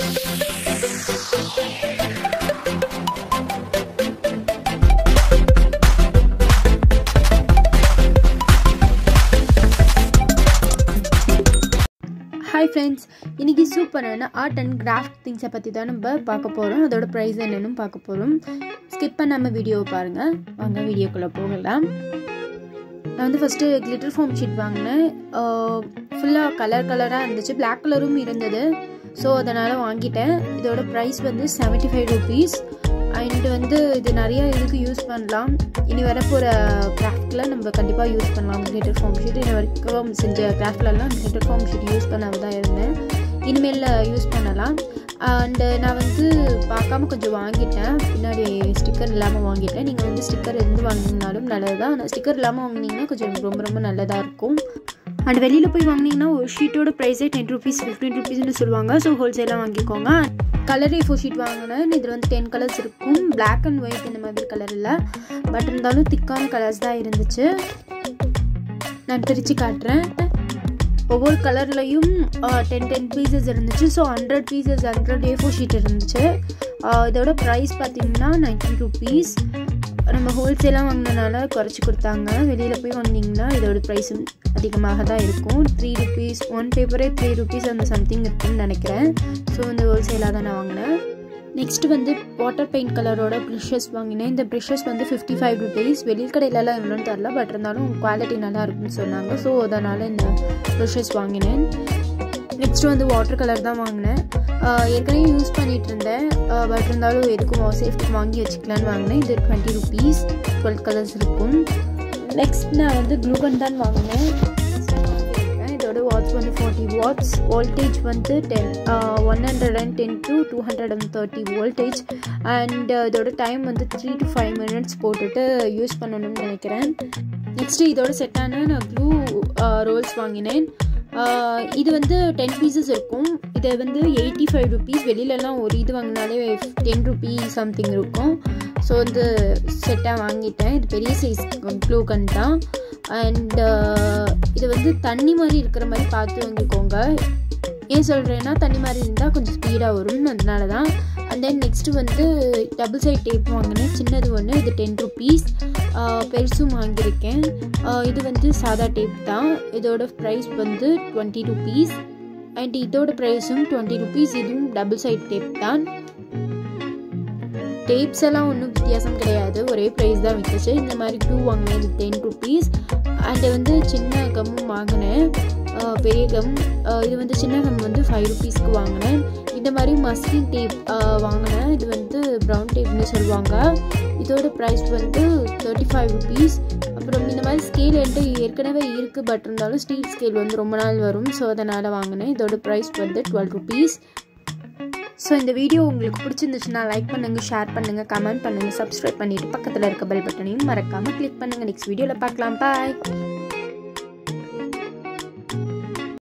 hi friends இன்றைக்கி சூப்பரான art and craft திங்ஸை பற்றி தான் நம்ம பார்க்க போகிறோம் அதோட ப்ரைஸ் என்னென்னு பார்க்க போகிறோம் ஸ்கிப் பண்ணாமல் வீடியோவை பாருங்கள் வாங்க வீடியோக்குள்ளே போகலாம் நான் வந்து ஃபஸ்ட்டு கிளிட்டர் ஃபார்ம் ஷீட் வாங்கினேன் ஃபுல்லாக கலர் கலராக இருந்துச்சு பிளாக் கலரும் இருந்தது ஸோ அதனால் வாங்கிட்டேன் இதோட ப்ரைஸ் வந்து செவன்ட்டி ஃபைவ் ருபீஸ் அண்ட் வந்து இது நிறைய இதுக்கு யூஸ் பண்ணலாம் இனி வரப்போகிற கிராஃப்டில் நம்ம கண்டிப்பாக யூஸ் பண்ணலாம் கிளிட்டர் ஃபார்ம் ஷீட் இனி வரைக்கும் செஞ்ச கிராஃப்ட்லலாம் கிளிட்டர் ஃபார்ம் ஷீட் யூஸ் பண்ணாம தான் இருந்தேன் இனிமேல் யூஸ் பண்ணலாம் அண்டு நான் வந்து பார்க்காம கொஞ்சம் வாங்கிட்டேன் பின்னாடி ஸ்டிக்கர் இல்லாமல் வாங்கிட்டேன் நீங்கள் வந்து ஸ்டிக்கர் இருந்து வாங்கினாலும் நல்லது தான் ஆனால் ஸ்டிக்கர் இல்லாமல் வாங்கினீங்கன்னா கொஞ்சம் ரொம்ப ரொம்ப நல்லதாக இருக்கும் அண்ட் வெளியில் போய் வாங்கினீங்கன்னா ஒரு ஷீட்டோட ப்ரைஸே டென் ருபீஸ் ஃபிஃப்டீன் ருபீஸ்னு சொல்லுவாங்க ஸோ ஹோல்சேலாக வாங்கிக்கோங்க கலர் ஏ ஃபோர் ஷீட் வாங்கினேன் இதில் வந்து டென் கலர்ஸ் இருக்கும் பிளாக் அண்ட் ஒயிட் இந்த மாதிரி கலர் இல்லை பட் இருந்தாலும் திக்கான கலர்ஸ் தான் இருந்துச்சு நான் பிரித்து காட்டுறேன் ஒவ்வொரு கலர்லையும் டென் டென் பீசஸ் இருந்துச்சு so hundred pieces hundred A four sheet இருந்துச்சு இதோட ப்ரைஸ் பார்த்தீங்கன்னா நைன்டீன் ருபீஸ் நம்ம ஹோல்சேலாக வாங்கினனால குறைச்சி கொடுத்தாங்க வெளியில் போய் வாங்கினீங்கன்னா இதோட ப்ரைஸும் அதிகமாக தான் இருக்கும் த்ரீ ருபீஸ் ஒன் பேப்பரே த்ரீ ருபீஸ் அந்த சம்திங் இருக்குன்னு நினைக்கிறேன் ஸோ இந்த ஹோல்சேலாக தான் நான் வாங்கினேன் நெக்ஸ்ட் வந்து வாட்டர் பெயிண்ட் கலரோட ப்ரிஷஸ் வாங்கினேன் இந்த ப்ரிஷஸ் வந்து ஃபிஃப்டி ஃபைவ் ருபீஸ் வெளியில் கடையிலலாம் எவ்வளோன்னு தெரில பட் இருந்தாலும் குவாலிட்டி நல்லா இருக்குன்னு சொன்னாங்க ஸோ அதனால் இந்த ப்ரிஷஸ் வாங்கினேன் நெக்ஸ்ட் வந்து வாட்டர் கலர் தான் வாங்கினேன் ஏற்கனவே யூஸ் பண்ணிகிட்டு இருந்தேன் பட் இருந்தாலும் எதுக்கும் சேஃப்டிக்கு வாங்கி வச்சுக்கலான்னு வாங்கினேன் இது டுவெண்ட்டி ருபீஸ் டுவெல் கலர்ஸ் இருக்கும் நெக்ஸ்ட் நான் வந்து க்ளூகன் தான் வாங்கினேன் இதோட வாட்ஸ் வந்து ஃபார்ட்டி வாட்ஸ் வோல்டேஜ் வந்து ten one hundred and ten to two hundred and thirty voltage and இதோட டைம் வந்து த்ரீ டு ஃபைவ் மினிட்ஸ் போட்டுட்டு யூஸ் பண்ணணும்னு நினைக்கிறேன் நெக்ஸ்ட்டு இதோட செட்டான நான் க்ளூ ரோல்ஸ் வாங்கினேன் இது வந்து டென் பீசஸ் இருக்கும் இதை வந்து எயிட்டி ஃபைவ் ருபீஸ் வெளியிலலாம் ஒரு இது வாங்கினாலே டென் ருபீ சம்திங் இருக்கும் ஸோ வந்து செட்டாக வாங்கிட்டேன் இது பெரிய சைஸ் க்ளூ கன் தான் அண்ட் இது வந்து தண்ணி மாதிரி இருக்கிற மாதிரி பார்த்து வாங்கிக்கோங்க ஏன் சொல்கிறேன்னா தண்ணி மாதிரி இருந்தால் கொஞ்சம் ஸ்பீடாக வரும் அதனால தான் அண்ட் தென் நெக்ஸ்ட்டு வந்து டபுள் சைட் டேப் வாங்கினேன் சின்னது ஒன்று இது டென் ருபீஸ் பெருசும் வாங்கியிருக்கேன் இது வந்து சாதா டேப் தான் இதோட ப்ரைஸ் வந்து டுவெண்ட்டி ருபீஸ் அண்ட் இதோட ப்ரைஸும் டுவெண்ட்டி ருபீஸ் இதுவும் டபுள் சைட் டேப் தான் டேப்ஸ் எல்லாம் ஒன்றும் வித்தியாசம் கிடையாது ஒரே ப்ரைஸ் தான் விற்றுச்சு இந்த மாதிரி டூ வாங்கினேன் இது டென் ருபீஸ் அண்டு வந்து சின்ன கம்மும் வாங்கினேன் பெரிய கம் இது வந்து சின்ன கம் வந்து ஃபைவ் ருபீஸ்க்கு வாங்கினேன் இந்த மாதிரி மஸ்கின் டேப் வாங்கினேன் இது வந்து ப்ரௌன் டேப்னு சொல்லுவாங்க இதோட ப்ரைஸ் வந்து தேர்ட்டி ஃபைவ் ருபீஸ் அப்புறம் இந்த மாதிரி ஸ்கேல் என்கிட்ட ஏற்கனவே இருக்குது பட் இருந்தாலும் ஸ்டீல் ஸ்கேல் வந்து ரொம்ப நாள் வரும் ஸோ அதனால் வாங்கினேன் இதோட ப்ரைஸ் வந்து டுவெல் ருபீஸ் ஸோ இந்த வீடியோ உங்களுக்கு பிடிச்சிருந்துச்சுன்னா லைக் பண்ணுங்கள் ஷேர் பண்ணுங்கள் கமெண்ட் பண்ணுங்கள் சப்ஸ்கிரைப் பண்ணிவிட்டு பக்கத்தில் இருக்க பெல் பட்டனையும் மறக்காமல் கிளிக் பண்ணுங்கள் நெக்ஸ்ட் வீடியோவில் பார்க்கலாம் பாய்